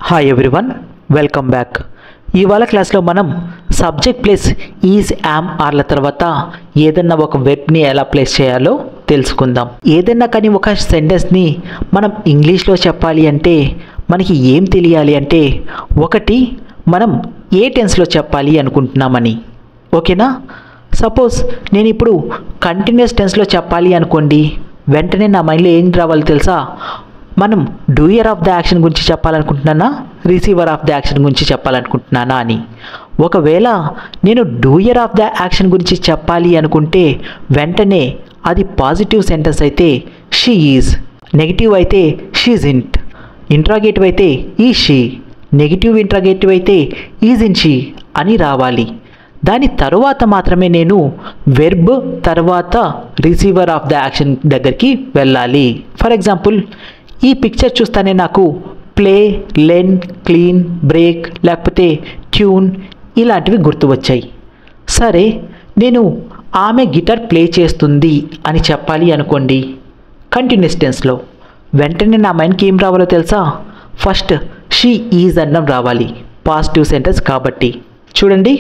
hi everyone welcome back ఇవాళ క్లాస్లో మనం సబ్జెక్ట్ ప్లేస్ ఈజ్ యామ్ ఆర్ల తర్వాత ఏదన్నా ఒక వెబ్ని ఎలా ప్లేస్ చేయాలో తెలుసుకుందాం ఏదన్నా కానీ ఒక సెంటెన్స్ని మనం ఇంగ్లీష్లో చెప్పాలి అంటే మనకి ఏం తెలియాలి అంటే ఒకటి మనం ఏ టెన్స్లో చెప్పాలి అనుకుంటున్నామని ఓకేనా సపోజ్ నేను ఇప్పుడు కంటిన్యూస్ టెన్స్లో చెప్పాలి అనుకోండి వెంటనే నా మైండ్లో ఏం రావాలో తెలుసా మనం డూయర్ ఆఫ్ ద యాక్షన్ గురించి చెప్పాలనుకుంటున్నానా రిసీవర్ ఆఫ్ ద యాక్షన్ గురించి చెప్పాలనుకుంటున్నానా అని ఒకవేళ నేను డూయర్ ఆఫ్ ద యాక్షన్ గురించి చెప్పాలి అనుకుంటే వెంటనే అది పాజిటివ్ సెంటెన్స్ అయితే షీ ఈజ్ నెగిటివ్ అయితే షీజ్ ఇంట్ ఇంట్రాగేటివ్ అయితే ఈ షీ నెగిటివ్ ఇంట్రాగేటివ్ అయితే ఈజ్ ఇన్ షీ అని రావాలి దాని తరువాత మాత్రమే నేను వెర్బ్ తర్వాత రిసీవర్ ఆఫ్ ద యాక్షన్ దగ్గరికి వెళ్ళాలి ఫర్ ఎగ్జాంపుల్ ఈ పిక్చర్ చూస్తానే నాకు ప్లే లెన్ క్లీన్ బ్రేక్ లేకపోతే ట్యూన్ ఇలాంటివి గుర్తు వచ్చాయి సరే నేను ఆమె గిటార్ ప్లే చేస్తుంది అని చెప్పాలి అనుకోండి కంటిన్యూస్ టెన్స్లో వెంటనే నా మైండ్కి ఏం రావాలో తెలుసా ఫస్ట్ షీ ఈజ్ అన్నం రావాలి పాజిటివ్ సెంటెన్స్ కాబట్టి చూడండి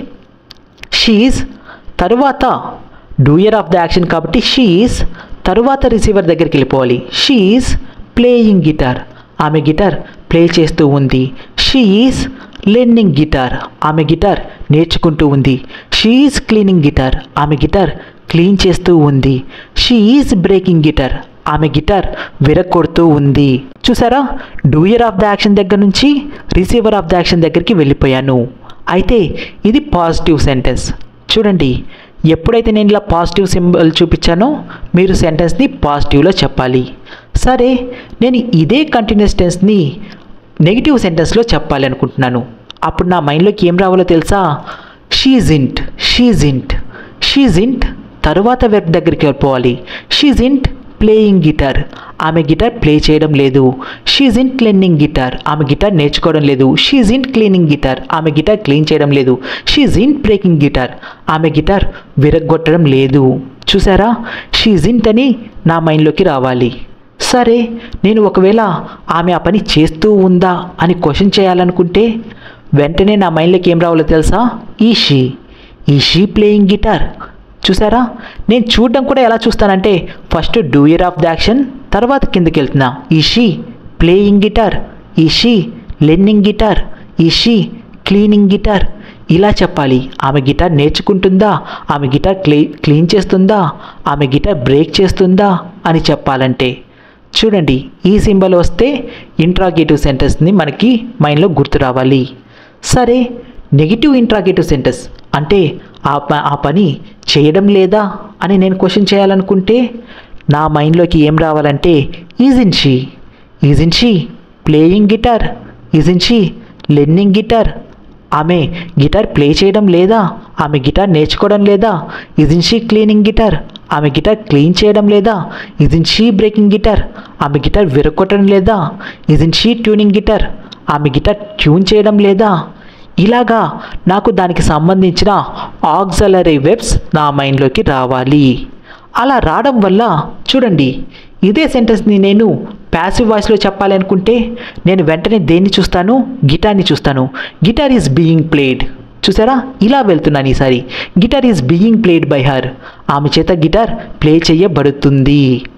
షీఈస్ తరువాత డూయర్ ఆఫ్ ద యాక్షన్ కాబట్టి షీఈస్ తరువాత రిసీవర్ దగ్గరికి వెళ్ళిపోవాలి షీఈస్ ప్లేయింగ్ గిటార్ ఆమె గిటార్ ప్లే చేస్తూ ఉంది షీఈస్ లెర్నింగ్ గిటార్ ఆమె గిటార్ నేర్చుకుంటూ ఉంది షీఈస్ క్లీనింగ్ గిటార్ ఆమె గిటార్ క్లీన్ చేస్తూ ఉంది షీఈస్ బ్రేకింగ్ గిటార్ ఆమె గిటార్ విరగొడుతూ ఉంది చూసారా డూయర్ ఆఫ్ ద యాక్షన్ దగ్గర నుంచి రిసీవర్ ఆఫ్ ద యాక్షన్ దగ్గరికి వెళ్ళిపోయాను అయితే ఇది పాజిటివ్ సెంటెన్స్ చూడండి ఎప్పుడైతే నేను ఇలా పాజిటివ్ సింబల్ చూపించానో మీరు సెంటెన్స్ని పాజిటివ్లో చెప్పాలి సరే నేను ఇదే కంటిన్యూస్ టెన్స్ని నెగిటివ్ సెంటెన్స్లో చెప్పాలి అనుకుంటున్నాను అప్పుడు నా మైండ్లోకి ఏం రావాలో తెలుసా షీజ్ ఇంట్ షీజ్ ఇంట్ షీజ్ ఇంట్ తరువాత వెబ్ దగ్గరికి వెళ్ళిపోవాలి షీజ్ ఇంట్ ప్లేయింగ్ గిటార్ ఆమె గిటార్ ప్లే చేయడం లేదు షీజ్ ఇన్ క్లీనింగ్ గిటార్ ఆమె గిటార్ నేర్చుకోవడం లేదు షీజ్ ఇన్ క్లీనింగ్ గిటార్ ఆమె గిటార్ క్లీన్ చేయడం లేదు షీజ్ ఇన్ బ్రేకింగ్ గిటార్ ఆమె గిటార్ విరగొట్టడం లేదు చూసారా షీజ్ ఇంట్ అని నా మైండ్లోకి రావాలి సరే నేను ఒకవేళ ఆమె ఆ పని చేస్తూ ఉందా అని క్వశ్చన్ చేయాలనుకుంటే వెంటనే నా మైండ్లోకి ఏం రావాలో తెలుసా ఈ షీ ఈ షీ ప్లేయింగ్ గిటార్ చూసారా నేను చూడడం కూడా ఎలా చూస్తానంటే first doer of the action తర్వాత కిందకి వెళ్తున్నా is she playing guitar is she learning guitar is she cleaning guitar ఇలా చెప్పాలి ఆమె గిటార్ నేర్చుకుంటుందా ఆమె గిటార్ క్లీ క్లీన్ చేస్తుందా ఆమె గిటార్ బ్రేక్ చేస్తుందా అని చెప్పాలంటే చూడండి ఈ సింబల్ వస్తే ఇంట్రాగేటివ్ సెంటెన్స్ని మనకి మైండ్లో గుర్తు రావాలి సరే నెగిటివ్ ఇంట్రాగేటివ్ సెంటెన్స్ అంటే ఆ ప ఆ పని చేయడం లేదా అని నేను క్వశ్చన్ చేయాలనుకుంటే నా మైండ్లోకి ఏం రావాలంటే isn't she isn't she playing guitar isn't she learning guitar ఆమె గిటార్ ప్లే చేయడం లేదా ఆమె గిటార్ నేర్చుకోవడం లేదా isn't she cleaning guitar ఆమె గిటార్ క్లీన్ చేయడం లేదా isn't she breaking guitar ఆమె గిటార్ విరగొట్టడం లేదా isn't she tuning guitar ఆమె గిటార్ ట్యూన్ చేయడం లేదా ఇలాగా నాకు దానికి సంబంధించిన ఆక్సలరీ వెబ్స్ నా మైండ్లోకి రావాలి అలా రావడం వల్ల చూడండి ఇదే సెంటెన్స్ని నేను ప్యాసివ్ వాయిస్లో చెప్పాలి అనుకుంటే నేను వెంటనే దేన్ని చూస్తాను గిటార్ని చూస్తాను గిటార్ ఈజ్ బీయింగ్ ప్లేడ్ చూసారా ఇలా వెళ్తున్నాను ఈసారి guitar is being played by her ఆమె చేత గిటార్ ప్లే చేయబడుతుంది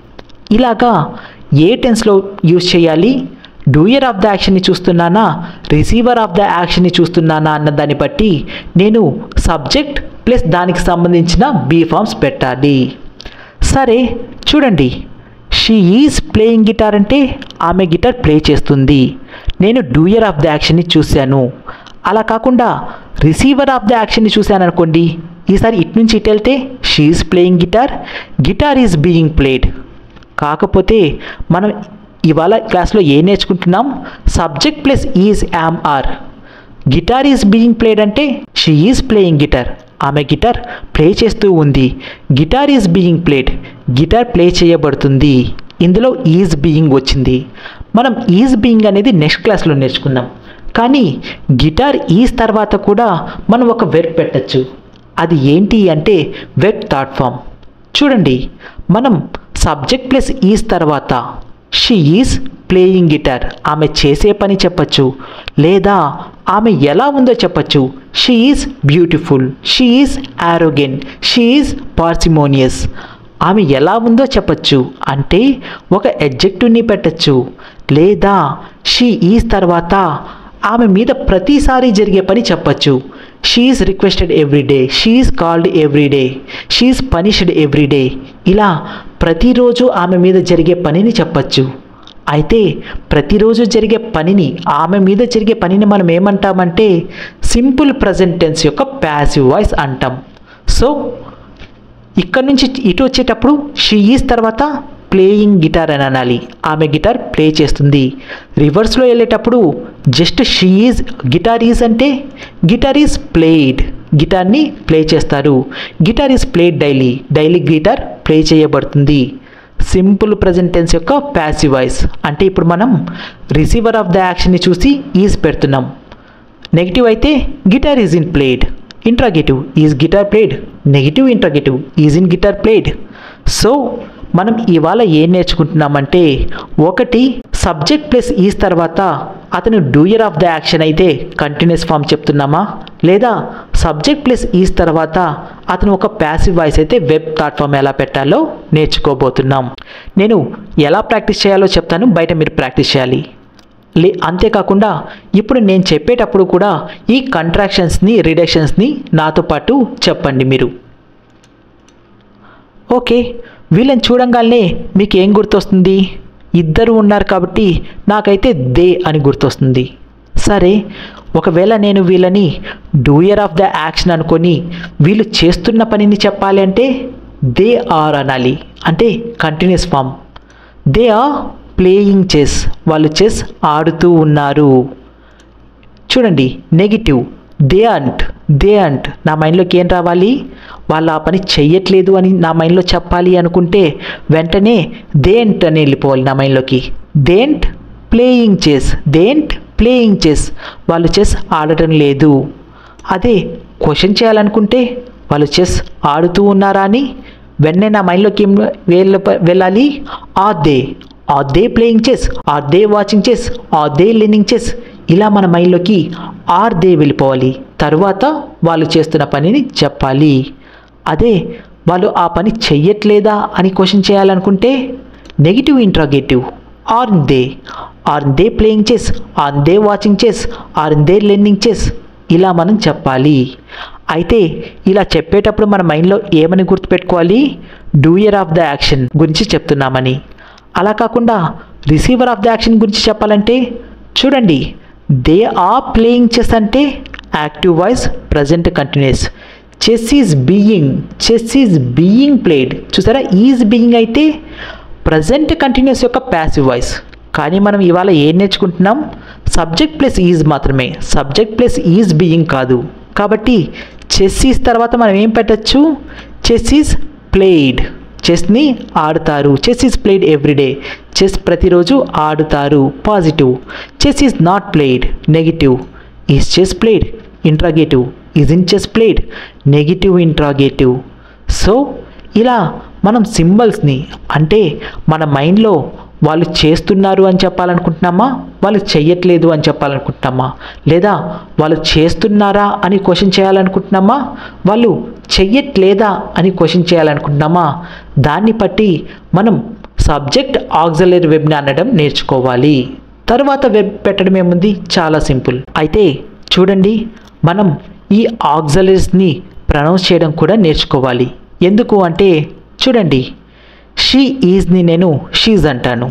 ఇలాగా ఏ టెన్స్లో యూజ్ చేయాలి డూయర్ ఆఫ్ ద యాక్షన్ని చూస్తున్నానా రిసీవర్ ఆఫ్ ద యాక్షన్ని చూస్తున్నానా అన్న దాన్ని బట్టి నేను సబ్జెక్ట్ ప్లస్ దానికి సంబంధించిన బీ ఫామ్స్ పెట్టాలి సరే చూడండి షీ ఈజ్ ప్లేయింగ్ గిటార్ అంటే ఆమె గిటార్ ప్లే చేస్తుంది నేను డూయర్ ఆఫ్ ద యాక్షన్ని చూశాను అలా కాకుండా రిసీవర్ ఆఫ్ ద యాక్షన్ని చూశాను అనుకోండి ఈసారి ఇటు నుంచి ఇటు వెళ్తే she is playing guitar guitar is being played కాకపోతే మనం ఇవాళ క్లాస్లో ఏం నేర్చుకుంటున్నాం subject plus is am are guitar is being played అంటే షీ ఈజ్ ప్లేయింగ్ గిటార్ ఆమె గిటార్ ప్లే చేస్తూ ఉంది guitar is being played guitar play చేయబడుతుంది ఇందులో ఈజ్ బీయింగ్ వచ్చింది మనం ఈజ్ బీయింగ్ అనేది నెక్స్ట్ క్లాస్లో నేర్చుకుందాం కానీ గిటార్ ఈజ్ తర్వాత కూడా మనం ఒక వెర్బ్ పెట్టచ్చు అది ఏంటి అంటే వెబ్ థాట్ ఫామ్ చూడండి మనం సబ్జెక్ట్ ప్లస్ ఈజ్ తర్వాత షీ ఈజ్ ప్లేయింగ్ గిటార్ ఆమె చేసే పని చెప్పచ్చు లేదా ఆమె ఎలా ఉందో చెప్పచ్చు she is beautiful she is arrogant she is parsimonious ఆమె ఎలా ఉందో చెప్పచ్చు అంటే ఒక ఎడ్జెక్టివ్ని పెట్టచ్చు లేదా షీ ఈజ్ తర్వాత ఆమె మీద ప్రతిసారి జరిగే పని చెప్పచ్చు she is requested every day she is called every day she is punished every day ఇలా ప్రతిరోజు ఆమె మీద జరిగే పనిని చెప్పచ్చు అయితే ప్రతిరోజు జరిగే పనిని ఆమె మీద జరిగే పనిని మనం ఏమంటామంటే సింపుల్ ప్రజెంట్ టెన్స్ యొక్క ప్యాసివ్ వాయిస్ అంటాం సో ఇక్కడ నుంచి ఇటు వచ్చేటప్పుడు షీ ఈజ్ తర్వాత ప్లేయింగ్ గిటార్ అని అనాలి ఆమె గిటార్ ప్లే చేస్తుంది రివర్స్లో వెళ్ళేటప్పుడు just she is guitar is అంటే గిటార్ ఈజ్ ప్లేడ్ గిటార్ని ప్లే చేస్తారు guitar is played daily daily guitar play చేయబడుతుంది సింపుల్ ప్రజెంట్ టెన్స్ యొక్క ప్యాసివ్ వాయిస్ అంటే ఇప్పుడు మనం రిసీవర్ ఆఫ్ ద యాక్షన్ని చూసి ఈజ్ పెడుతున్నాం నెగిటివ్ అయితే guitar isn't played interrogative is guitar played negative interrogative isn't guitar played so మనం ఇవాళ ఏం నేర్చుకుంటున్నామంటే ఒకటి సబ్జెక్ట్ ప్లస్ ఈజ్ తర్వాత అతను డూయర్ ఆఫ్ ద యాక్షన్ అయితే కంటిన్యూస్ ఫామ్ చెప్తున్నామా లేదా సబ్జెక్ట్ ప్లస్ ఈజ్ తర్వాత అతను ఒక ప్యాసివ్ వాయిస్ అయితే వెబ్ ప్లాట్ఫామ్ ఎలా పెట్టాలో నేర్చుకోబోతున్నాం నేను ఎలా ప్రాక్టీస్ చేయాలో చెప్తాను బయట మీరు ప్రాక్టీస్ చేయాలి లే అంతేకాకుండా ఇప్పుడు నేను చెప్పేటప్పుడు కూడా ఈ కంట్రాక్షన్స్ని రిడక్షన్స్ని నాతో పాటు చెప్పండి మీరు ఓకే వీళ్ళని చూడంగానే మీకు ఏం గుర్తొస్తుంది ఇద్దరు ఉన్నారు కాబట్టి నాకైతే దే అని గుర్తొస్తుంది సరే ఒకవేళ నేను వీళ్ళని డూయర్ ఆఫ్ ద యాక్షన్ అనుకొని వీళ్ళు చేస్తున్న పనిని చెప్పాలి అంటే దే ఆర్ అనాలి అంటే continuous form they are playing chess వాళ్ళు చెస్ ఆడుతూ ఉన్నారు చూడండి నెగిటివ్ దే అంట్ దే అంట్ నా మైండ్లోకి ఏం రావాలి వాళ్ళు ఆ పని చెయ్యట్లేదు అని నా మైండ్లో చెప్పాలి అనుకుంటే వెంటనే దేంట్ అని వెళ్ళిపోవాలి నా మైండ్లోకి they aren't playing chess they aren't playing chess వాళ్ళు చెస్ ఆడటం లేదు అదే క్వశ్చన్ చేయాలనుకుంటే వాళ్ళు చెస్ ఆడుతూ ఉన్నారా అని వెంటనే నా మైండ్లోకి ఏం వెళ్ళ వెళ్ళాలి are they are they playing chess are they watching chess are they learning chess ఇలా మన మైండ్లోకి ఆర్ దే వెళ్ళిపోవాలి తరువాత వాళ్ళు చేస్తున్న పనిని చెప్పాలి అదే వాళ్ళు ఆ పని చెయ్యట్లేదా అని క్వశ్చన్ చేయాలనుకుంటే negative interrogative are they are they playing chess are they watching chess are they learning chess ఇలా మనం చెప్పాలి అయితే ఇలా చెప్పేటప్పుడు మన మైండ్లో ఏమని గుర్తుపెట్టుకోవాలి డూయర్ ఆఫ్ ద యాక్షన్ గురించి చెప్తున్నామని అలా కాకుండా రిసీవర్ ఆఫ్ ద యాక్షన్ గురించి చెప్పాలంటే చూడండి దే ఆర్ ప్లేయింగ్ చెస్ అంటే active voice present continuous chess is being chess is being played చూసారా ఈజ్ బీయింగ్ అయితే ప్రజెంట్ కంటిన్యూస్ యొక్క ప్యాసివ్ వాయిస్ కానీ మనం ఇవాళ ఏం నేర్చుకుంటున్నాం సబ్జెక్ట్ ప్లస్ ఈజ్ మాత్రమే సబ్జెక్ట్ ప్లస్ ఈజ్ బీయింగ్ కాదు కాబట్టి చెస్ ఈజ్ తర్వాత మనం ఏం పెట్టచ్చు చెస్ ఈజ్ ప్లేడ్ చెస్ని ఆడుతారు chess is played every day chess ప్రతిరోజు ఆడుతారు positive chess is not played negative is chess played interrogative isn't chess played negative interrogative so ఇలా మనం సింబల్స్ని అంటే మన మైండ్లో వాళ్ళు చేస్తున్నారు అని చెప్పాలనుకుంటున్నామా వాళ్ళు చెయ్యట్లేదు అని చెప్పాలనుకుంటున్నామా లేదా వాళ్ళు చేస్తున్నారా అని క్వశ్చన్ చేయాలనుకుంటున్నామా వాళ్ళు చెయ్యట్లేదా అని క్వశ్చన్ చేయాలనుకుంటున్నామా దాన్ని బట్టి మనం సబ్జెక్ట్ ఆక్సిలరీ వెబ్ని అనడం నేర్చుకోవాలి తర్వాత వెబ్ పెట్టడం ఏముంది చాలా సింపుల్ అయితే చూడండి మనం ఈ ఆక్సిలరీస్ని ప్రొనౌన్స్ చేయడం కూడా నేర్చుకోవాలి ఎందుకు అంటే చూడండి షీ ఈజ్ని నేను షీజ్ అంటాను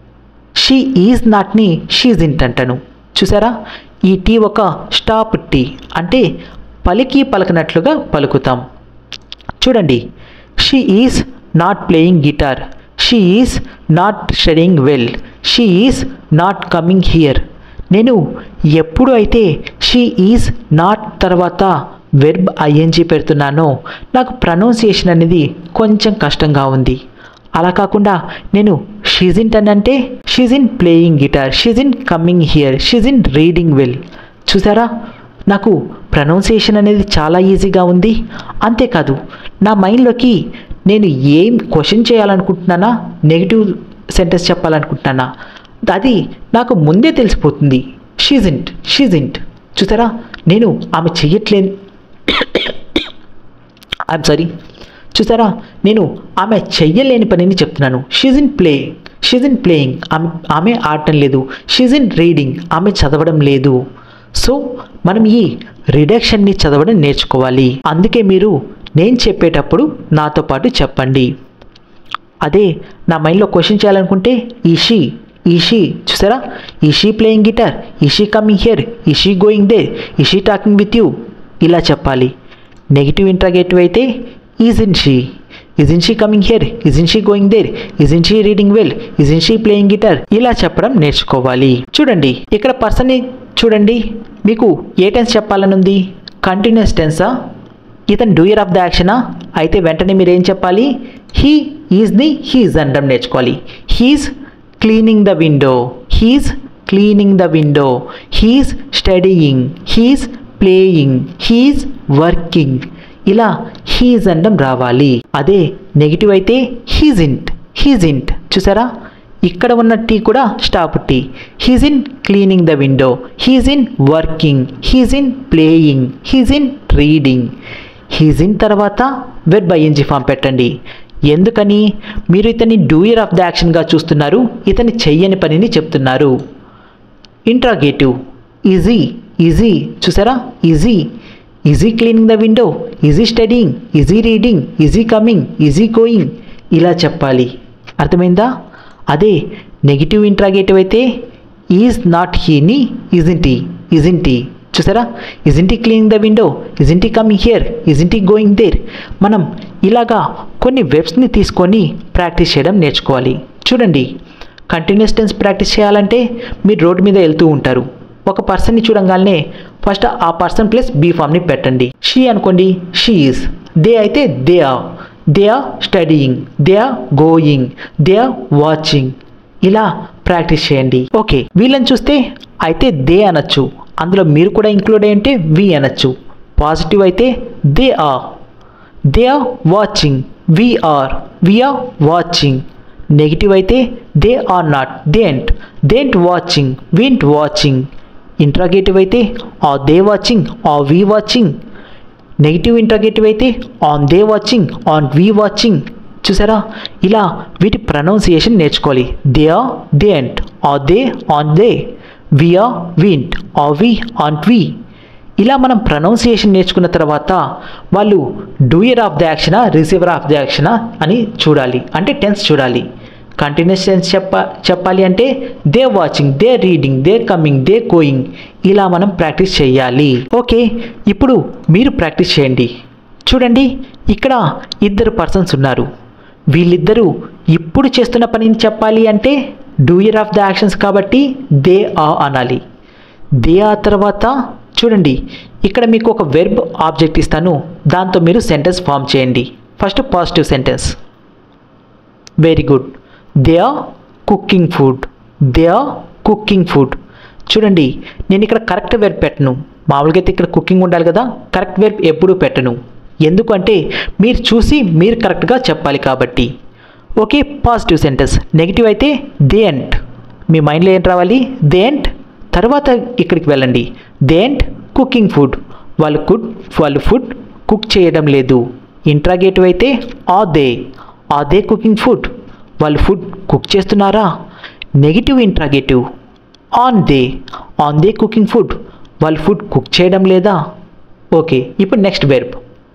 షీ ఈజ్ నాట్ని షీజ్ ఇంట్ అంటాను చూసారా ఈ టీ ఒక స్టాప్ టీ అంటే పలికి పలకనట్లుగా పలుకుతాం చూడండి she is not playing guitar she is not studying well she is not coming here నేను ఎప్పుడు అయితే షీ ఈజ్ నాట్ తర్వాత వెర్బ్ ఐఎన్జీ పెడుతున్నానో నాకు ప్రొనౌన్సియేషన్ అనేది కొంచెం కష్టంగా ఉంది అలా కాకుండా నేను షీజ్ ఇన్ టన్ అంటే she isn't playing guitar she isn't coming here she isn't reading well చూసారా నాకు ప్రొనౌన్సియేషన్ అనేది చాలా ఈజీగా ఉంది అంతేకాదు నా మైండ్లోకి నేను ఏం క్వశ్చన్ చేయాలనుకుంటున్నానా నెగిటివ్ సెంటెన్స్ చెప్పాలనుకుంటున్నానా అది నాకు ముందే తెలిసిపోతుంది షీజింట్ షీజింట్ చూసారా నేను ఆమె చెయ్యట్లేదు ఐఎమ్ సారీ చూసారా నేను ఆమె చెయ్యలేని పనిని చెప్తున్నాను she isn't play she isn't playing ఆమె ఆమె ఆడటం లేదు షీజ్ ఇన్ రీడింగ్ ఆమె చదవడం లేదు సో మనం ఈ రిడక్షన్ని చదవడం నేర్చుకోవాలి అందుకే మీరు నేను చెప్పేటప్పుడు నాతో పాటు చెప్పండి అదే నా మైండ్లో క్వశ్చన్ చేయాలనుకుంటే ఈషీ ఈషీ చూసారా is she playing guitar is she coming here is she going there is she talking with you ఇలా చెప్పాలి నెగిటివ్ ఇంట్రాగేటివ్ అయితే isn't she isn't she coming here isn't she going there isn't she reading well isn't she playing guitar ఇలా చెప్పడం నేర్చుకోవాలి చూడండి ఇక్కడ పర్సన్ని చూడండి మీకు ఏ టెన్స్ చెప్పాలని ఉంది కంటిన్యూస్ టెన్సా ఇతను డూయర్ ఆఫ్ ద యాక్షనా అయితే వెంటనే మీరు ఏం చెప్పాలి హీ ఈజ్ ది హీజ్ అనడం నేర్చుకోవాలి he's cleaning the window he's cleaning the window he's studying he's playing he's working ఇలా హీజ్ అనడం రావాలి అదే నెగిటివ్ అయితే హీజ్ ఇంట్ హీజ్ ఇంట్ చూసారా ఇక్కడ ఉన్న టీ కూడా stop T he isn't cleaning the window he isn't working he isn't playing he isn't reading he isn't తర్వాత వెబ్ ఐఎన్జి ఫామ్ పెట్టండి ఎందుకని మీరు ఇతన్ని డూయర్ ఆఫ్ ద యాక్షన్గా చూస్తున్నారు ఇతని చెయ్యని పనిని చెప్తున్నారు ఇంట్రాగేటివ్ ఈజీ ఈజీ చూసారా is he is he cleaning the window is he studying is he reading is he coming is he going ఇలా చెప్పాలి అర్థమైందా అదే నెగిటివ్ ఇంట్రాగేటివ్ అయితే ఈజ్ నాట్ హీని ఇజింటి ఇజింటి చూసారా isn't he cleaning the window isn't he coming here isn't he going there మనం ఇలాగా కొన్ని వెబ్స్ని తీసుకొని ప్రాక్టీస్ చేయడం నేర్చుకోవాలి చూడండి కంటిన్యూస్ టెన్స్ ప్రాక్టీస్ చేయాలంటే మీరు రోడ్డు మీద వెళ్తూ ఉంటారు ఒక పర్సన్ని చూడంగానే ఫస్ట్ ఆ పర్సన్ ప్లస్ బీ ఫామ్ని పెట్టండి షీ అనుకోండి షీ ఈజ్ దే అయితే they are they are studying they are going they are watching ఇలా ప్రాక్టీస్ చేయండి ఓకే వీళ్ళని చూస్తే అయితే దే అనొచ్చు అందులో మీరు కూడా ఇంక్లూడ్ అయి ఉంటే వి అనొచ్చు పాజిటివ్ అయితే they are they are watching we are we are watching negative అయితే they are not దేంట్ దేంట్ watching వింట్ watching interrogative అయితే are they watching are we watching negative interrogative అయితే on they watching on we watching చూసారా ఇలా వీటి pronunciation నేర్చుకోవాలి they are they అంట్ are they ఆన్ they we are వింట్ are we on we ఇలా మనం ప్రొనౌన్సియేషన్ నేర్చుకున్న తర్వాత వాళ్ళు డూయర్ ఆఫ్ ద యాక్షనా రిసీవర్ ఆఫ్ ద యాక్షనా అని చూడాలి అంటే టెన్స్ చూడాలి కంటిన్యూస్ టెన్స్ చెప్ప చెప్పాలి అంటే they watching they reading they coming they going ఇలా మనం ప్రాక్టీస్ చేయాలి ఓకే ఇప్పుడు మీరు ప్రాక్టీస్ చేయండి చూడండి ఇక్కడ ఇద్దరు పర్సన్స్ ఉన్నారు వీళ్ళిద్దరూ ఇప్పుడు చేస్తున్న పనిని చెప్పాలి అంటే డూయర్ ఆఫ్ ద యాక్షన్స్ కాబట్టి దే ఆ అనాలి దే ఆ తర్వాత చూడండి ఇక్కడ మీకు ఒక వెర్బ్ ఆబ్జెక్ట్ ఇస్తాను దాంతో మీరు సెంటెన్స్ ఫామ్ చేయండి first positive sentence very good they are cooking food they are cooking food చూడండి నేను ఇక్కడ కరెక్ట్ వెర్బ్ పెట్టను మామూలుగా అయితే ఇక్కడ కుకింగ్ ఉండాలి కదా కరెక్ట్ వెర్బ్ ఎప్పుడూ పెట్టను ఎందుకంటే మీరు చూసి మీరు కరెక్ట్గా చెప్పాలి కాబట్టి ఓకే పాజిటివ్ సెంటెన్స్ నెగిటివ్ అయితే దేంట్ మీ మైండ్లో ఏం రావాలి దేంట్ తర్వాత ఇక్కడికి వెళ్ళండి దేంట్ కుకింగ్ ఫుడ్ వాళ్ళు కుడ్ వాళ్ళు ఫుడ్ కుక్ చేయడం లేదు ఇంట్రాగేటివ్ అయితే ఆ దే ఆ దే కుకింగ్ ఫుడ్ వాళ్ళు ఫుడ్ కుక్ చేస్తున్నారా నెగిటివ్ ఇంట్రాగేటివ్ ఆన్ దే ఆన్ దే కుకింగ్ ఫుడ్ వాళ్ళు ఫుడ్ కుక్ చేయడం లేదా ఓకే ఇప్పుడు నెక్స్ట్ వెర్బ్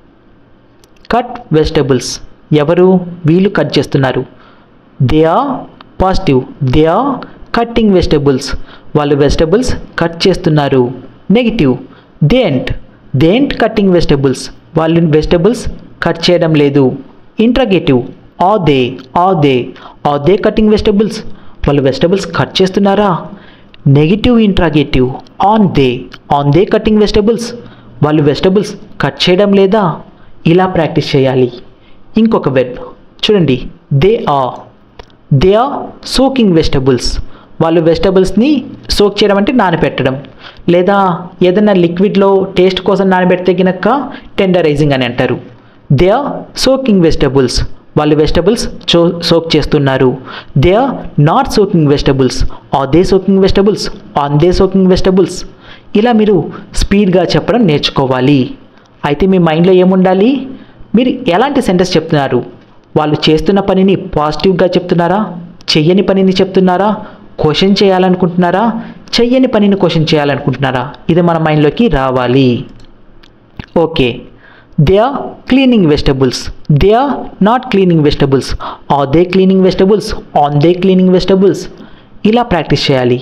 కట్ వెజిటబుల్స్ ఎవరు వీళ్ళు కట్ చేస్తున్నారు they are positive they are cutting vegetables వాళ్ళు వెజిటబుల్స్ కట్ చేస్తున్నారు నెగిటివ్ దేంట్ దేంట్ కట్టింగ్ వెజిటబుల్స్ వాళ్ళు వెజిటబుల్స్ కట్ చేయడం లేదు ఇంట్రగేటివ్ ఆ దే ఆ దే ఆ దే కటింగ్ వెజిటబుల్స్ వాళ్ళు వెజిటబుల్స్ కట్ చేస్తున్నారా నెగిటివ్ ఇంట్రాగేటివ్ ఆన్ దే ఆన్ దే కటింగ్ వెజిటబుల్స్ వాళ్ళు వెజిటబుల్స్ కట్ చేయడం లేదా ఇలా ప్రాక్టీస్ చేయాలి ఇంకొక వెబ్ చూడండి దే ఆ దే ఆర్ సోకింగ్ వెజిటబుల్స్ వాళ్ళు వెజిటబుల్స్ని సోక్ చేయడం అంటే నానబెట్టడం లేదా ఏదైనా లిక్విడ్లో టేస్ట్ కోసం నానబెడితే గినక టెండరైజింగ్ అని అంటారు దే ఆర్ సోకింగ్ వెజిటబుల్స్ వాళ్ళు వెజిటబుల్స్ చో సోక్ చేస్తున్నారు they are not soaking vegetables are they soaking vegetables ఆన్ దే సోకింగ్ వెజిటబుల్స్ ఇలా మీరు స్పీడ్గా చెప్పడం నేర్చుకోవాలి అయితే మీ మైండ్లో ఏముండాలి మీరు ఎలాంటి సెంటెన్స్ చెప్తున్నారు వాళ్ళు చేస్తున్న పనిని పాజిటివ్గా చెప్తున్నారా చెయ్యని పనిని చెప్తున్నారా క్వశ్చన్ చేయాలనుకుంటున్నారా చెయ్యని పనిని క్వశ్చన్ చేయాలనుకుంటున్నారా ఇది మన మైండ్లోకి రావాలి okay they are cleaning vegetables they are not cleaning vegetables are they cleaning vegetables ఆన్ దే క్లీనింగ్ వెజిటబుల్స్ ఇలా ప్రాక్టీస్ చేయాలి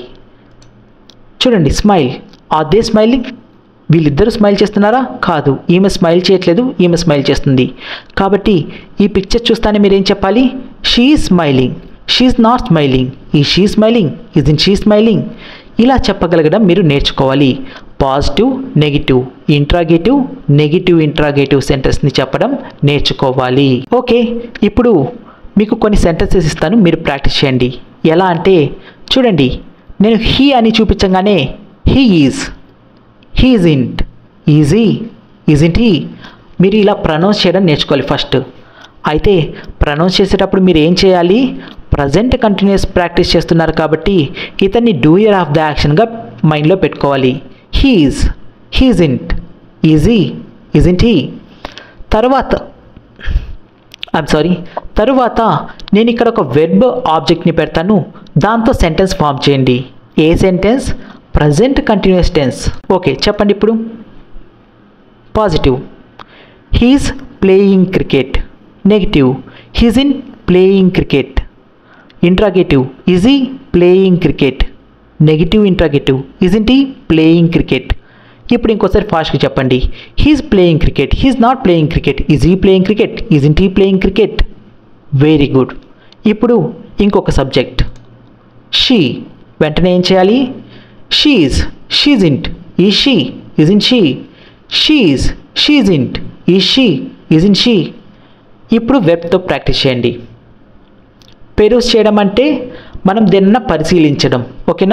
చూడండి స్మైల్ ఆర్ దే స్మైలింగ్ వీళ్ళిద్దరూ స్మైల్ చేస్తున్నారా కాదు ఈమె స్మైల్ చేయట్లేదు ఈమె స్మైల్ చేస్తుంది కాబట్టి ఈ పిక్చర్ చూస్తానే మీరేం చెప్పాలి she smiling she's not smiling is she smiling isn't she smiling ఇలా చెప్పగలగడం మీరు నేర్చుకోవాలి positive negative interrogative negative interrogative సెంటెన్స్ని చెప్పడం నేర్చుకోవాలి ఓకే ఇప్పుడు మీకు కొన్ని సెంటెన్సెస్ ఇస్తాను మీరు ప్రాక్టీస్ చేయండి ఎలా అంటే చూడండి నేను హీ అని చూపించగానే he is he isn't is he isn't he మీరు ఇలా ప్రనౌన్స్ చేయడం నేర్చుకోవాలి ఫస్ట్ అయితే ప్రనౌన్స్ చేసేటప్పుడు మీరు ఏం చేయాలి ప్రజెంట్ కంటిన్యూస్ ప్రాక్టీస్ చేస్తున్నారు కాబట్టి ఇతన్ని డూయర్ ఆఫ్ ద యాక్షన్గా మైండ్లో పెట్టుకోవాలి he's he isn't is he isn't he తర్వాత ఐమ్ సారీ తరువాత నేను ఇక్కడ ఒక వెబ్ ఆబ్జెక్ట్ని పెడతాను దాంతో సెంటెన్స్ ఫామ్ చేయండి a sentence present continuous tense okay చెప్పండి ఇప్పుడు positive he's playing cricket negative he isn't playing cricket interrogative is he playing cricket negative interrogative isn't he playing cricket ఇప్పుడు ఇంకోసారి ఫాస్ట్గా చెప్పండి he's playing cricket he's not playing cricket is he playing cricket isn't he playing cricket very good ఇప్పుడు ఇంకొక subject she వెంటనే ఏం చేయాలి she's she isn't is she isn't she she's she isn't is she isn't she ఇప్పుడు వెబ్తో practice చేయండి పెరూస్ చేయడం అంటే మనం దేన్న పరిశీలించడం ఓకేనా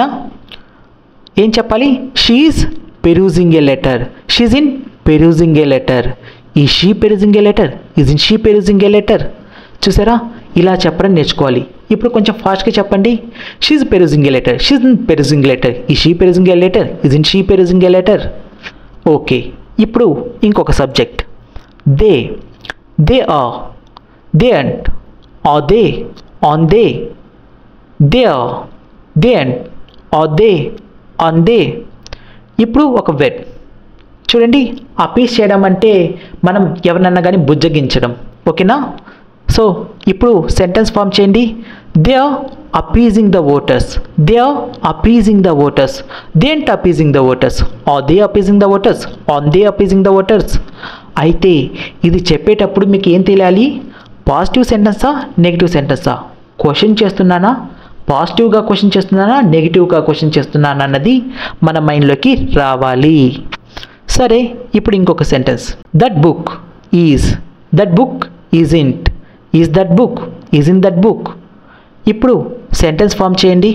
ఏం చెప్పాలి she's perusing a letter she isn't perusing a letter is she perusing a letter isn't she perusing a letter చూసారా ఇలా చెప్పడం నేర్చుకోవాలి ఇప్పుడు కొంచెం ఫాస్ట్గా చెప్పండి she's perusing a letter she isn't perusing letter is she perusing a letter isn't she perusing a letter okay ఇప్పుడు ఇంకొక subject they they are they aren't are they ఆన్ they they are they aren't are they ఆన్ they ఇప్పుడు ఒక web చూడండి appease చేయడం అంటే మనం ఎవరినన్నా కానీ బుజ్జగించడం ఓకేనా సో ఇప్పుడు సెంటెన్స్ ఫామ్ చేయండి they are appeasing the voters they are appeasing the voters they aren't appeasing the voters are they appeasing the voters ఆన్ దే అపీజింగ్ ద ఓటర్స్ అయితే ఇది చెప్పేటప్పుడు మీకు ఏం తెలియాలి పాజిటివ్ సెంటెన్సా నెగిటివ్ సెంటెన్సా క్వశ్చన్ చేస్తున్నానా పాజిటివ్గా క్వశ్చన్ చేస్తున్నానా నెగిటివ్గా క్వశ్చన్ చేస్తున్నానా అన్నది మన మైండ్లోకి రావాలి సరే ఇప్పుడు ఇంకొక sentence that book is that book isn't is that book isn't that book ఇప్పుడు సెంటెన్స్ ఫామ్ చేయండి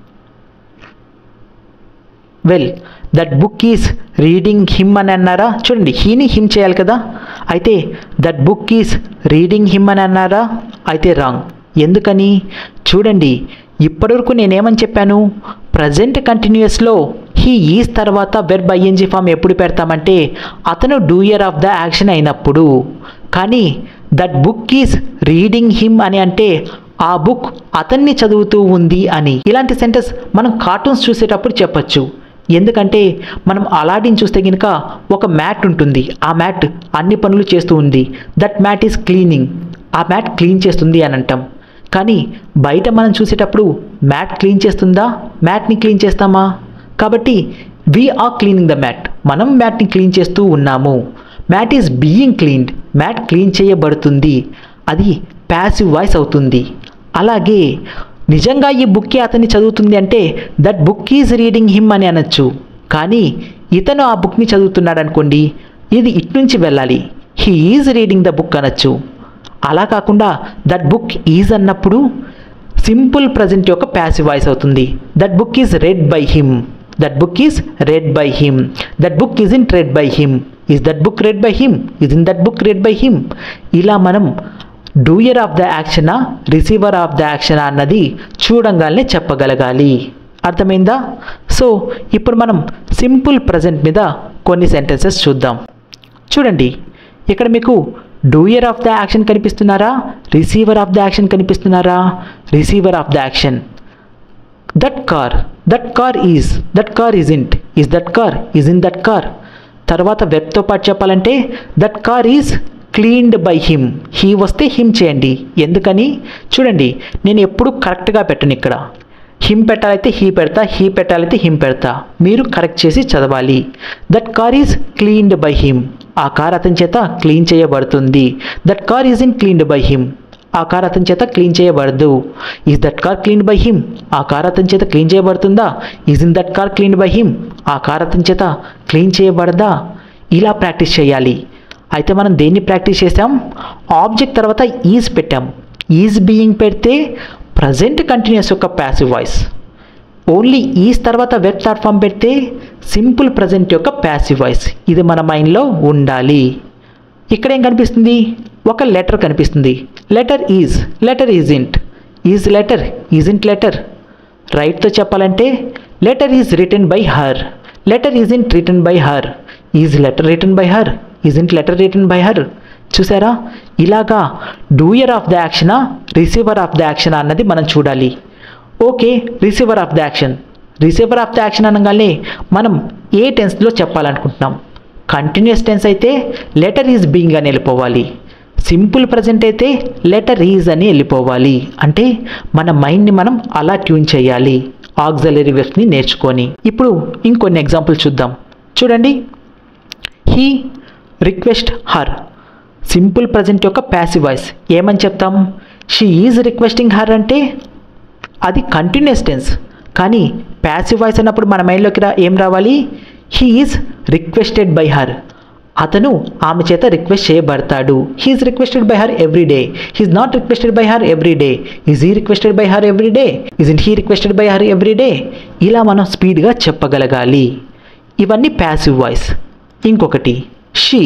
well that book is reading him అని అన్నారా చూడండి హీని హిమ్ చేయాలి కదా అయితే that book is reading him అని అన్నారా అయితే రాంగ్ ఎందుకని చూడండి ఇప్పటివరకు నేనేమని చెప్పాను ప్రజెంట్ కంటిన్యూస్లో హీ ఈజ్ తర్వాత వెర్బ్ ఐఎన్జీ ఫామ్ ఎప్పుడు పెడతామంటే అతను డూయర్ ఆఫ్ ద యాక్షన్ అయినప్పుడు కానీ that book is reading him అని అంటే ఆ బుక్ అతన్ని చదువుతూ ఉంది అని ఇలాంటి సెంటెన్స్ మనం కార్టూన్స్ చూసేటప్పుడు చెప్పచ్చు ఎందుకంటే మనం అలాడిన్ చూస్తే కనుక ఒక మ్యాట్ ఉంటుంది ఆ మ్యాట్ అన్ని పనులు చేస్తూ ఉంది దట్ మ్యాట్ ఈస్ క్లీనింగ్ ఆ మ్యాట్ క్లీన్ చేస్తుంది అని అంటాం కానీ బయట మనం చూసేటప్పుడు మ్యాట్ క్లీన్ చేస్తుందా మ్యాట్ని క్లీన్ చేస్తామా కాబట్టి we are cleaning the mat మనం మ్యాట్ని క్లీన్ చేస్తూ ఉన్నాము mat is being cleaned mat clean చేయబడుతుంది అది ప్యాసివ్ వాయిస్ అవుతుంది అలాగే నిజంగా ఈ బుక్కి అతన్ని చదువుతుంది అంటే that book is reading him అని అనొచ్చు కానీ ఇతను ఆ బుక్ని చదువుతున్నాడు అనుకోండి ఇది ఇటు నుంచి వెళ్ళాలి he is reading the book అనొచ్చు అలా కాకుండా దట్ బుక్ ఈజ్ అన్నప్పుడు సింపుల్ ప్రజెంట్ యొక్క ప్యాసివ్ వాయిస్ అవుతుంది that book is read by him that book is read by him that book isn't read by him is that book read by him isn't that book read by him ఇలా మనం doer of the యాక్షనా receiver of the యాక్షనా అన్నది చూడంగానే చెప్పగలగాలి అర్థమైందా so ఇప్పుడు మనం సింపుల్ ప్రజెంట్ మీద కొన్ని సెంటెన్సెస్ చూద్దాం చూడండి ఇక్కడ మీకు డూయర్ ఆఫ్ ద యాక్షన్ కనిపిస్తున్నారా రిసీవర్ ఆఫ్ ద యాక్షన్ కనిపిస్తున్నారా receiver of the action that car that car is that car isn't is that car isn't that car తర్వాత వెబ్తో పాటు చెప్పాలంటే that car is cleaned by him he వస్తే him చేయండి ఎందుకని చూడండి నేను ఎప్పుడు కరెక్ట్గా పెట్టను ఇక్కడ హిమ్ పెట్టాలైతే హీ పెడతా హీ పెట్టాలైతే హిమ్ పెడతా మీరు కరెక్ట్ చేసి చదవాలి that car is cleaned by him ఆ కార్ అతని చేత క్లీన్ చేయబడుతుంది that car isn't cleaned by him ఆ కార్ అతని చేత క్లీన్ చేయబడదు is that car clean by him ఆ కార్ అతని చేత క్లీన్ చేయబడుతుందా isn't that car clean by him ఆ కార్ అతని చేత క్లీన్ చేయబడదా ఇలా ప్రాక్టీస్ చేయాలి అయితే మనం దేన్ని ప్రాక్టీస్ చేసాం ఆబ్జెక్ట్ తర్వాత ఈజ్ పెట్టాం ఈజ్ బీయింగ్ పెడితే ప్రజెంట్ కంటిన్యూస్ యొక్క ప్యాసివ్ వాయిస్ ఓన్లీ ఈజ్ తర్వాత వెబ్ ప్లాట్ఫామ్ పెడితే సింపుల్ ప్రజెంట్ యొక్క ప్యాసివ్ వాయిస్ ఇది మన మైండ్లో ఉండాలి ఇక్కడ ఏం కనిపిస్తుంది ఒక లెటర్ కనిపిస్తుంది letter is letter isn't is letter isn't letter రైట్తో చెప్పాలంటే letter is written by her letter isn't written by her is letter written by her isn't letter written by her చూసారా ఇలాగా doer of the యాక్షనా receiver of the యాక్షనా అన్నది మనం చూడాలి okay receiver of the action receiver of the action అనగానే మనం ఏ టెన్స్లో చెప్పాలనుకుంటున్నాం కంటిన్యూస్ టెన్స్ అయితే లెటర్ ఈజ్ బీయింగ్ అని వెళ్ళిపోవాలి సింపుల్ ప్రజెంట్ అయితే లెటర్ ఈజ్ అని వెళ్ళిపోవాలి అంటే మన మైండ్ని మనం అలా ట్యూన్ చేయాలి ఆక్సలరీ వెబ్స్ని నేర్చుకొని ఇప్పుడు ఇంకొన్ని ఎగ్జాంపుల్ చూద్దాం చూడండి he request her simple present యొక్క ప్యాసివ్ వాయిస్ ఏమని చెప్తాం షీ ఈజ్ రిక్వెస్టింగ్ హర్ అంటే అది కంటిన్యూస్ టెన్స్ కానీ ప్యాసివ్ వాయిస్ అన్నప్పుడు మన మైండ్లోకి రా ఏం రావాలి he is requested by her అతను ఆమె చేత రిక్వెస్ట్ చేయబడతాడు he's requested by her every day he's not requested by her every day is he requested by her every day isn't he requested by her every day ఇలా మనం స్పీడ్గా చెప్పగలగాలి ఇవన్నీ passive voice ఇంకొకటి she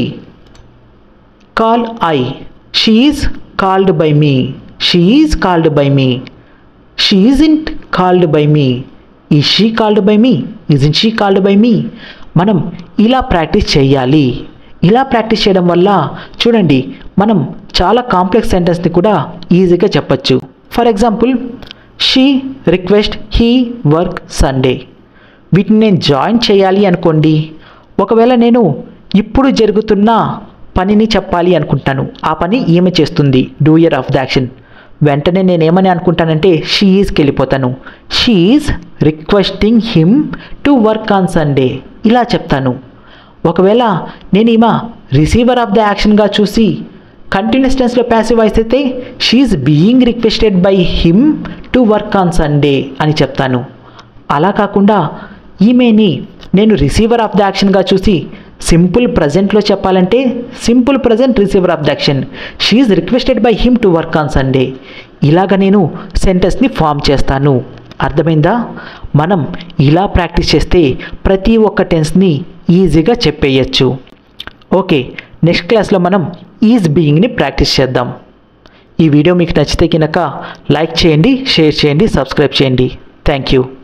call I she is called by me she is called by me she isn't called by me ఈ she called by me isn't she called by me మనం ఇలా practice చేయాలి ఇలా ప్రాక్టీస్ చేయడం వల్ల చూడండి మనం చాలా కాంప్లెక్స్ సెంటెన్స్ని కూడా ఈజీగా చెప్పచ్చు for example she request he work Sunday వీటిని నేను జాయిన్ చేయాలి అనుకోండి ఒకవేళ నేను ఇప్పుడు జరుగుతున్న పనిని చెప్పాలి అనుకుంటాను ఆ పని ఈమె చేస్తుంది డూయర్ ఆఫ్ ద యాక్షన్ వెంటనే నేను ఏమని అనుకుంటానంటే షీఈస్కి వెళ్ళిపోతాను she's requesting him to work on Sunday ఇలా చెప్తాను ఒకవేళ నేను ఈమె రిసీవర్ ఆఫ్ ద యాక్షన్గా చూసి కంటిన్యూస్ టెన్స్లో ప్యాసివ్ వాయిస్ అయితే she's being requested by him to work on Sunday అని చెప్తాను అలా కాకుండా ఈమెని నేను రిసీవర్ ఆఫ్ ద యాక్షన్గా చూసి సింపుల్ ప్రజెంట్లో చెప్పాలంటే simple present receiver of the action she's requested by him to work on Sunday ఇలాగ నేను సెంటెన్స్ని ఫామ్ చేస్తాను అర్థమైందా మనం ఇలా ప్రాక్టీస్ చేస్తే ప్రతి ఒక్క టెన్స్ని ఈజీగా చెప్పేయచ్చు ఓకే నెక్స్ట్ క్లాస్లో మనం ఈజ్ బీయింగ్ని ప్రాక్టీస్ చేద్దాం ఈ వీడియో మీకు నచ్చితే కనుక లైక్ చేయండి షేర్ చేయండి సబ్స్క్రైబ్ చేయండి థ్యాంక్ యూ